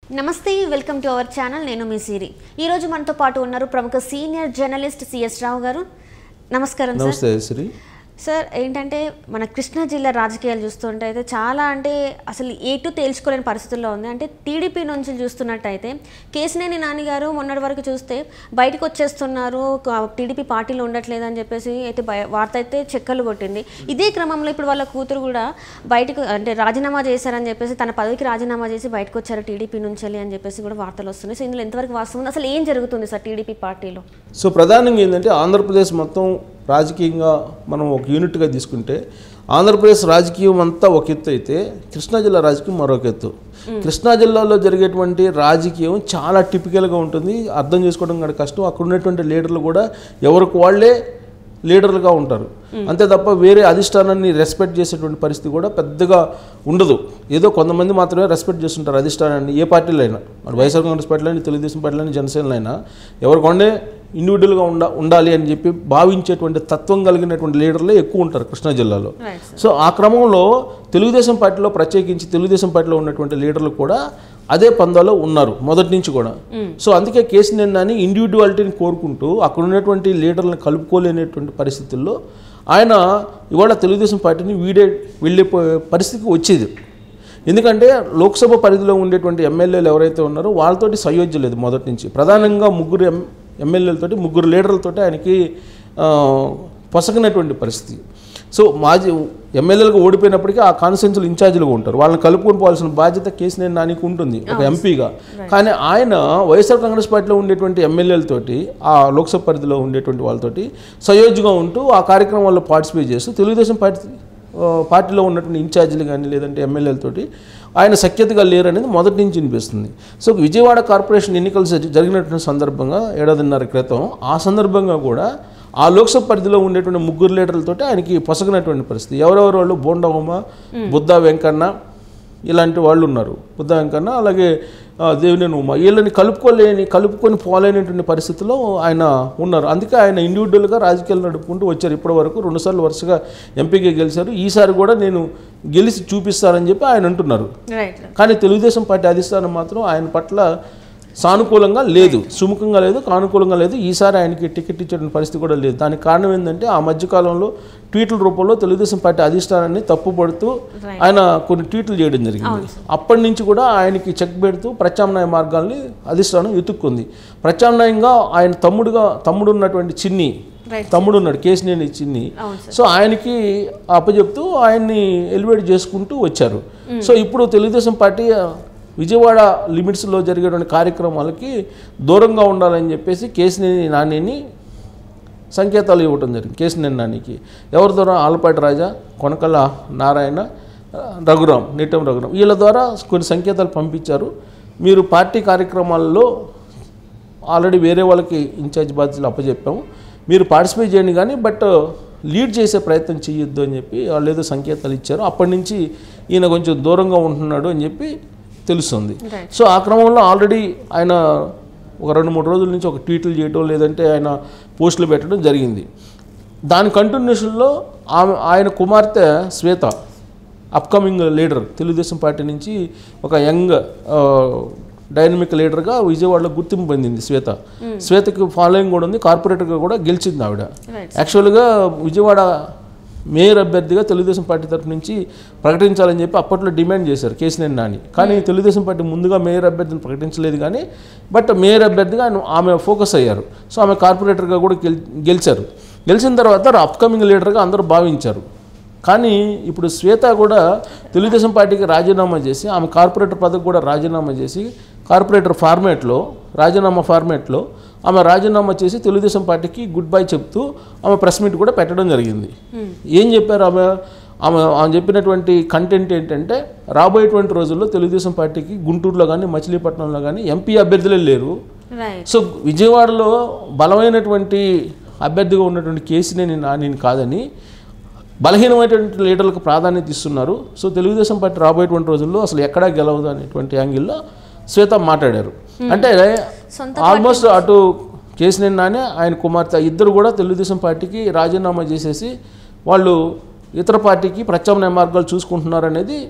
నమస్తే welcome to our channel నేను మీ సిరి ఈ రోజు మనతో పాటు ఉన్నారు ప్రముఖ సీనియర్ జర్నలిస్ట్ సిఎస్ రావు గారు నమస్కారం సార్ నమస్తే శ్రీ సార్ ఏంటంటే మన కృష్ణా జిల్లా రాజకీయాలు చూస్తుంటే అయితే చాలా అంటే అసలు ఏటు తేల్చుకోలేని పరిస్థితుల్లో ఉంది అంటే టీడీపీ నుంచి చూస్తున్నట్టయితే కేసినేని నాని గారు మొన్నటి వరకు చూస్తే బయటకు వచ్చేస్తున్నారు టీడీపీ పార్టీలో ఉండట్లేదు అని చెప్పేసి అయితే బయ- వార్త అయితే చెక్కలు కొట్టింది ఇదే క్రమంలో ఇప్పుడు వాళ్ళ కూతురు కూడా బయటకు అంటే రాజీనామా చేశారని చెప్పేసి తన పదవికి రాజీనామా చేసి బయటకు వచ్చారు టీడీపీ నుంచి వెళ్ళి అని చెప్పేసి కూడా వార్తలు వస్తున్నాయి సో ఇందులో ఎంతవరకు వాస్తవం ఉంది? అసలు ఏం జరుగుతుంది సార్ టీడీపీ పార్టీలో సో ప్రధానంగా ఏంటంటే ఆంధ్రప్రదేశ్ మొత్తం రాజకీయంగా మనం ఒక యూనిట్గా తీసుకుంటే ఆంధ్రప్రదేశ్ రాజకీయం అంతా ఒక ఎత్తు అయితే కృష్ణా జిల్లా రాజకీయం మరొక ఎత్తు కృష్ణా జిల్లాలో జరిగేటువంటి రాజకీయం చాలా టిపికల్గా ఉంటుంది అర్థం చేసుకోవడం కూడా కష్టం అక్కడ ఉన్నటువంటి లీడర్లు కూడా ఎవరికి వాళ్ళే లీడర్లుగా ఉంటారు అంతే తప్ప వేరే అధిష్టానాన్ని రెస్పెక్ట్ చేసేటువంటి పరిస్థితి కూడా పెద్దగా ఉండదు ఏదో కొంతమంది మాత్రమే రెస్పెక్ట్ చేస్తుంటారు అధిష్టానాన్ని ఏ పార్టీలో అయినా మరి వైఎస్ఆర్ కాంగ్రెస్ పార్టీలో అయినా తెలుగుదేశం పార్టీలో అయినా జనసేనలో అయినా ఎవరికొండే ఇండివిజువల్గా ఉండ ఉండాలి అని చెప్పి భావించేటువంటి తత్వం కలిగినటువంటి లీడర్లే ఎక్కువ ఉంటారు కృష్ణా జిల్లాలో రైట్ సో ఆ క్రమంలో తెలుగుదేశం పార్టీలో ప్రత్యేకించి తెలుగుదేశం పార్టీలో ఉన్నటువంటి లీడర్లు కూడా అదే పందాలో ఉన్నారు మొదటి నుంచి కూడా సో అందుకే కేసు నిన్నని ఇండివిజువాలిటీని కోరుకుంటూ అక్కడ ఉన్నటువంటి లీడర్లను కలుపుకోలేనటువంటి పరిస్థితుల్లో ఆయన ఇవాళ తెలుగుదేశం పార్టీని వీడే వెళ్ళిపోయే పరిస్థితికి వచ్చేది ఎందుకంటే లోక్సభ పరిధిలో ఉండేటువంటి ఎమ్మెల్యేలు ఎవరైతే ఉన్నారో వాళ్ళతోటి సయోధ్య లేదు మొదటి నుంచి ప్రధానంగా ముగ్గురు ఎం ఎమ్మెల్యేలతోటి ముగ్గురు లీడర్లతోటి ఆయనకి ఆ, పొసగనటువంటి పరిస్థితి సో మాజీ ఎమ్మెల్యేలుగా ఓడిపోయినప్పటికీ ఆ కాన్స్టిట్యూన్సీలు ఇన్ఛార్జీలుగా ఉంటారు వాళ్ళని కలుపుకొని పోవాల్సిన బాధ్యత కేసీఆర్ నానికి ఉంటుంది ఒక ఎంపీగా కానీ ఆయన వైఎస్ఆర్ కాంగ్రెస్ పార్టీలో ఉండేటువంటి ఎమ్మెల్యేలతోటి ఆ లోక్సభ పరిధిలో ఉండేటువంటి వాళ్ళతోటి సయోధ్యగా ఉంటూ ఆ కార్యక్రమాల్లో పార్టిసిపేట్ చేస్తూ తెలుగుదేశం పార్టీ ఆ, పార్టీలో ఉన్నటువంటి ఇన్ఛార్జీలు కానీ లేదంటే ఎమ్మెల్యేలతోటి ఆయన సఖ్యతగా లేరు అనేది మొదటి నుంచి వినిపిస్తుంది సో విజయవాడ కార్పొరేషన్ ఎన్నికలు జరి- జరిగినటువంటి సందర్భంగా ఏడాదిన్నర క్రితం ఆ సందర్భంగా కూడా ఆ లోక్సభ పరిధిలో ఉండేటువంటి ముగ్గురు లీడర్లతోటి ఆయనకి పొసగినటువంటి పరిస్థితి ఎవరెవరు వాళ్ళు బోండా ఉమ బుద్ధా వెంకన్న ఇలాంటి వాళ్ళు ఉన్నారు బుద్ధ వెంకన్న అలాగే ఆ, దేవినేని ఉమ వీళ్ళని కలుపుకోలేని కలుపుకొని పోలేనటువంటి పరిస్థితిలో ఆయన ఉన్నారు అందుకే ఆయన ఇండివిజువల్గా రాజకీయాలు నడుపుకుంటూ వచ్చారు ఇప్పటి వరకు రెండుసార్లు వరుసగా ఎంపీగా గెలిచారు ఈసారి కూడా నేను గెలిచి చూపిస్తానని చెప్పి ఆయన అంటున్నారు రైట్ కానీ తెలుగుదేశం పార్టీ అధిష్టానం మాత్రం ఆయన పట్ల సానుకూలంగా లేదు సుముఖంగా లేదు కానుకూలంగా లేదు ఈసారి ఆయనకి టికెట్ ఇచ్చే పరిస్థితి కూడా లేదు దానికి కారణం ఏంటంటే ఆ మధ్యకాలంలో ట్వీట్ల రూపంలో తెలుగుదేశం పార్టీ అధిష్టానాన్ని తప్పుపడుతూ ఆయన కొన్ని ట్వీట్లు చేయడం జరిగింది అప్పటి నుంచి కూడా ఆయనకి చెక్ పెడుతూ ప్రత్యామ్నాయ మార్గాల్ని అధిష్టానం ఎత్తుక్కుంది ప్రత్యామ్నాయంగా ఆయన తమ్ముడుగా తమ్ముడు ఉన్నటువంటి చిన్ని రైట్ తమ్ముడు ఉన్నాడు కేసినేని చిన్ని అవును సార్ సో ఆయనకి అప్పచెప్తూ ఆయన్ని ఎలివేట్ చేసుకుంటూ వచ్చారు సో ఇప్పుడు తెలుగుదేశం పార్టీ ఆ, విజయవాడ లిమిట్స్లో జరిగేటువంటి కార్యక్రమాలకి దూరంగా ఉండాలని చెప్పేసి కేసినేని నానిని సంకేతాలు ఇవ్వటం జరిగింది కేసినేని నానికి ఎవరి ద్వారా ఆలపాటి రాజా కొనకల నారాయణ ఆ, రఘురాం నిట్టం రఘురాం వీళ్ళ ద్వారా కొన్ని సంకేతాలు పంపించారు మీరు పార్టీ కార్యక్రమాల్లో ఆల్రెడీ వేరే వాళ్ళకి ఇన్ఛార్జ్ బాధ్యతలు అప్పచెప్పాము మీరు పార్టిసిపేట్ చేయండి కానీ బట్ లీడ్ చేసే ప్రయత్నం చేయొద్దు అని చెప్పి వాళ్ళు ఏదో సంకేతాలు ఇచ్చారు అప్పటి నుంచి ఈయన కొంచెం దూరంగా ఉంటున్నాడు అని చెప్పి తెలుస్తుంది రైట్ సో ఆ క్రమంలో ఆల్రెడీ ఆయన ఒక రెండు మూడు రోజుల నుంచి ఒక ట్వీట్లు చేయటం లేదంటే ఆయన పోస్టులు పెట్టడం జరిగింది దాని కంటిన్యూషన్లో ఆమె ఆయన కుమార్తె Swetha upcoming leader Telugu Desam party నుంచి ఒక యంగ్ డైనమిక్ లీడర్గా విజయవాడలో గుర్తింపు పొందింది శ్వేత శ్వేతకి ఫాలోయింగ్ కూడా ఉంది కార్పొరేటర్గా కూడా గెలిచింది ఆవిడ రైట్ యాక్చువల్గా విజయవాడ మేయర్ అభ్యర్థిగా తెలుగుదేశం పార్టీ తరఫు నుంచి ప్రకటించాలని చెప్పి అప్పట్లో డిమాండ్ చేశారు కేసినేని నాని కానీ తెలుగుదేశం పార్టీ ముందుగా మేయర్ అభ్యర్థిని ప్రకటించలేదు కానీ బట్ మేయర్ అభ్యర్థిగా ఆయన- ఆమె ఫోకస్ అయ్యారు సో ఆమె కార్పొరేటర్గా కూడా గెల్ గెలిచారు గెలిచిన తర్వాత అప్కమింగ్ లీడర్గా అందరూ భావించారు కానీ ఇప్పుడు శ్వేత కూడా తెలుగుదేశం పార్టీకి రాజీనామా చేసి ఆమె కార్పొరేటర్ పదవి కూడా రాజీనామా చేసి కార్పొరేటర్ ఫార్మేట్లో రాజీనామా ఫార్మేట్లో ఆమె రాజీనామా చేసి తెలుగుదేశం పార్టీకి గుడ్ బై చెప్తూ ఆమె ప్రెస్ మీట్ కూడా పెట్టడం జరిగింది ఏం చెప్పారు ఆమె ఆమె ఆమె చెప్పినటువంటి కంటెంట్ ఏంటంటే రాబోయేటువంటి రోజుల్లో తెలుగుదేశం పార్టీకి గుంటూరులో కానీ మచిలీపట్నంలో కానీ ఎంపీ అభ్యర్థులే లేరు రైట్ సో విజయవాడలో బలమైనటువంటి అభ్యర్థిగా ఉన్నటువంటి కేసీనేని నానిని కాదని బలహీనమైనటువంటి లీడర్లకు ప్రాధాన్యత ఇస్తున్నారు సో తెలుగుదేశం పార్టీ రాబోయేటువంటి రోజుల్లో అసలు ఎక్కడా గెలవదు అనేటువంటి యాంగిల్లో శ్వేత మాట్లాడారు అంటే సొంత ఆల్మోస్ట్ అటు కేసీనేని నాని ఆయన కుమార్తె ఇద్దరు కూడా తెలుగుదేశం పార్టీకి రాజీనామా చేసేసి వాళ్ళు ఇతర పార్టీకి ప్రత్యామ్నాయ మార్గాలు చూసుకుంటున్నారు అనేది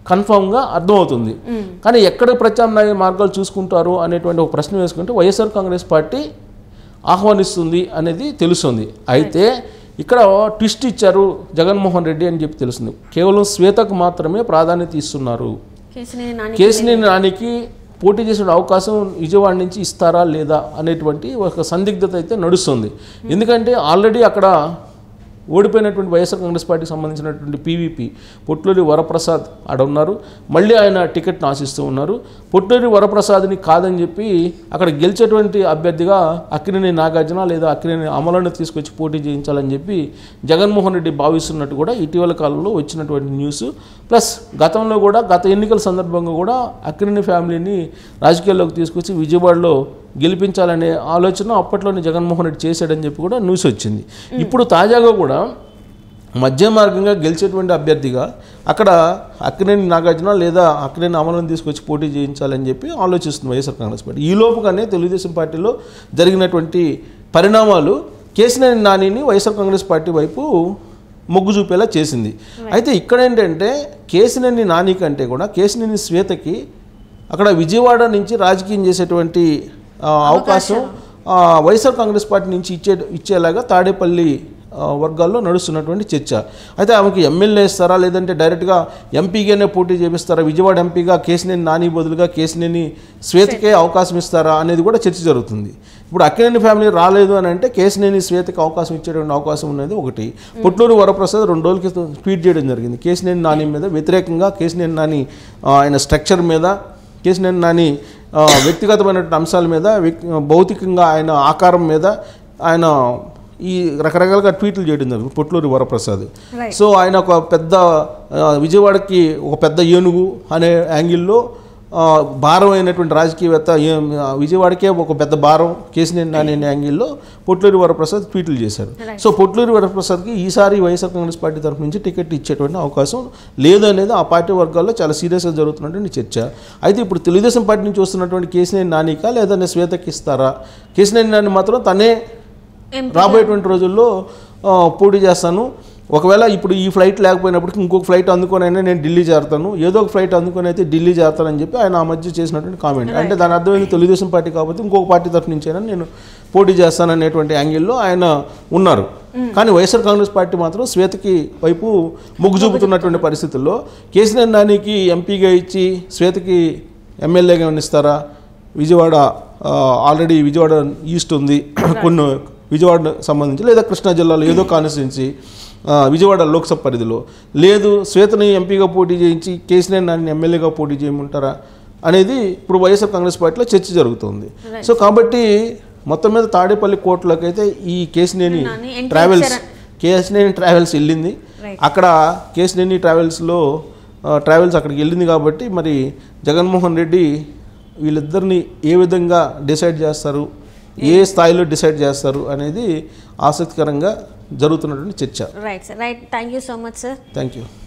కన్ఫామ్గా అర్థమవుతుంది కానీ ఎక్కడ ప్రత్యామ్నాయ మార్గాలు చూసుకుంటారు అనేటువంటి ఒక ప్రశ్న వేసుకుంటే వైఎస్ఆర్ కాంగ్రెస్ పార్టీ ఆహ్వానిస్తుంది అనేది తెలుస్తుంది అయితే ఇక్కడ ట్విస్ట్ ఇచ్చారు జగన్మోహన్ రెడ్డి అని చెప్పి తెలుస్తుంది కేవలం శ్వేతకు మాత్రమే ప్రాధాన్యత ఇస్తున్నారు కేసినేని నాని కేసినేని నానికి పోటీ చేసే అవకాశం విజయవాడ నుంచి ఇస్తారా లేదా అనేటువంటి ఒక సందిగ్ధత అయితే నడుస్తుంది ఎందుకంటే ఆల్రెడీ అక్కడ ఓడిపోయినటువంటి వైఎస్ఆర్ కాంగ్రెస్ పార్టీకి సంబంధించినటువంటి పీవీపీ పొట్లూరి వరప్రసాద్ ఆడ ఉన్నారు మళ్ళీ ఆయన టికెట్ను ఆశిస్తూ ఉన్నారు పొట్లూరి వరప్రసాద్ని కాదని చెప్పి అక్కడ గెలిచేటువంటి అభ్యర్థిగా అక్కినేని నాగార్జున లేదా అక్కినేని అమలను తీసుకొచ్చి పోటీ చేయించాలని చెప్పి జగన్మోహన్ రెడ్డి భావిస్తున్నట్టు కూడా ఇటీవల కాలంలో వచ్చినటువంటి న్యూస్ ప్లస్ గతంలో కూడా గత ఎన్నికల సందర్భంగా కూడా అక్కినేని ఫ్యామిలీని రాజకీయాల్లోకి తీసుకొచ్చి విజయవాడలో గెలిపించాలనే ఆలోచన అప్పట్లోనే జగన్మోహన్ రెడ్డి చేశాడని చెప్పి కూడా న్యూస్ వచ్చింది ఇప్పుడు తాజాగా కూడా మధ్య మార్గంగా గెలిచేటువంటి అభ్యర్థిగా అక్కడ అక్కినేని నాగార్జున లేదా అక్కినేని అమలను తీసుకొచ్చి పోటీ చేయించాలని చెప్పి ఆలోచిస్తుంది వైఎస్ఆర్ కాంగ్రెస్ పార్టీ ఈ లోపుగానే తెలుగుదేశం పార్టీలో జరిగినటువంటి పరిణామాలు కేసినేని నానిని వైఎస్ఆర్ కాంగ్రెస్ పార్టీ వైపు మొగ్గు చూపేలా చేసింది అయితే ఇక్కడ ఏంటంటే కేసినేని నాని కంటే కూడా కేసినేని శ్వేతకి అక్కడ విజయవాడ నుంచి రాజకీయం చేసేటువంటి ఆ, అవకాశం ఆ, వైఎస్ఆర్ కాంగ్రెస్ పార్టీ నుంచి ఇచ్చే ఇచ్చేలాగా తాడేపల్లి ఆ, వర్గాల్లో నడుస్తున్నటువంటి చర్చ అయితే ఆమెకి ఎమ్మెల్యే ఇస్తారా లేదంటే డైరెక్ట్గా ఎంపీగానే పోటీ చేపిస్తారా విజయవాడ ఎంపీగా కేసినేని నాని బదులుగా కేసినేని శ్వేతకే అవకాశం ఇస్తారా అనేది కూడా చర్చ జరుగుతుంది ఇప్పుడు అక్కినేని ఫ్యామిలీ రాలేదు అని అంటే కేసినేని శ్వేతకి అవకాశం ఇచ్చేటువంటి అవకాశం ఉన్నది ఒకటి పుట్లూరు వరప్రసాద్ రెండు రోజుల క్రితం ట్వీట్ చేయడం జరిగింది కేసినేని నాని మీద వ్యతిరేకంగా కేసినేని నాని ఆ, ఆయన స్ట్రక్చర్ మీద కేసినేని నాని ఆ, వ్యక్తిగతమైనటువంటి అంశాల మీద వ్యక్- భౌతికంగా ఆయన ఆకారం మీద ఆయన ఈ రకరకాలుగా ట్వీట్లు చేయడం జరిగింది పొట్లూరి వరప్రసాద్ Right. సో ఆయన ఒక పెద్ద ఆ, విజయవాడకి ఒక పెద్ద ఏనుగు అనే యాంగిల్లో ఆ, భారమైనటువంటి రాజకీయవేత్త ఏ- ఆ, విజయవాడకే ఒక పెద్ద భారం కేసినేని నాని అనే యాంగిల్లో పొట్లూరి వరప్రసాద్ ట్వీట్లు చేశారు Right. సో పొట్లూరి వరప్రసాద్కి ఈసారి వైఎస్ఆర్ కాంగ్రెస్ పార్టీ తరఫు నుంచి టికెట్ ఇచ్చేటువంటి అవకాశం లేదు అనేది ఆ పార్టీ వర్గాల్లో చాలా సీరియస్గా జరుగుతున్నటువంటి చర్చ అయితే ఇప్పుడు తెలుగుదేశం పార్టీ నుంచి వస్తున్నటువంటి కేసినేని నానిక లేదంటే శ్వేతకి ఇస్తారా కేసినేని నాని మాత్రం తనే ఎంపీ రాబోయేటువంటి రోజుల్లో ఆ, పోటీ చేస్తాను ఒకవేళ ఇప్పుడు ఈ ఫ్లైట్ లేకపోయినప్పటికీ ఇంకొక ఫ్లైట్ అందుకొని అయినా నేను ఢిల్లీ చేరుతాను ఏదో ఒక ఫ్లైట్ అందుకొని అయితే ఢిల్లీ చేరుతానని చెప్పి ఆయన ఆ మధ్య చేసినటువంటి కామెంట్ అంటే దాని అర్థమైంది తెలుగుదేశం పార్టీ కాకపోతే ఇంకొక పార్టీ తరఫు నుంచి అయినా నేను పోటీ చేస్తాననేటువంటి యాంగిల్లో ఆయన ఉన్నారు కానీ వైఎస్ఆర్ కాంగ్రెస్ పార్టీ మాత్రం శ్వేతకి వైపు మొగ్గు చూపుతున్నటువంటి పరిస్థితుల్లో కేసీఆర్ నానికి ఎంపీగా ఇచ్చి శ్వేతకి ఎమ్మెల్యేగా ఇస్తారా విజయవాడ ఆ, ఆల్రెడీ విజయవాడ ఈస్ట్ ఉంది కొన్ని విజయవాడ సంబంధించి లేదా కృష్ణా జిల్లాలో ఏదో కాన్స్టిట్యున్సీ విజయవాడ లోక్సభ పరిధిలో లేదు శ్వేతని ఎంపీగా పోటీ చేయించి కేసీఆర్ నాని ఎమ్మెల్యేగా పోటీ చేయమంటారా అనేది ఇప్పుడు వైఎస్ఆర్ కాంగ్రెస్ పార్టీలో చర్చ జరుగుతుంది సో కాబట్టి మొత్తం మీద తాడేపల్లి కోర్టులోకి అయితే ఈ కేసినేని నాని entry ట్రావెల్స్ ఇచ్చారా? కేసినేని ట్రావెల్స్ వెళ్ళింది Right. అక్కడ కేసినేని ట్రావెల్స్లో ఆ, ట్రావెల్స్ అక్కడికి వెళ్ళింది కాబట్టి మరి జగన్మోహన్ రెడ్డి వీళ్ళిద్దరిని ఏ విధంగా డిసైడ్ చేస్తారు ఏ స్థాయిలో డిసైడ్ చేస్తారు అనేది ఆసక్తికరంగా జరుగుతున్నటువంటి చర్చ right sir right thank you so much sir thank you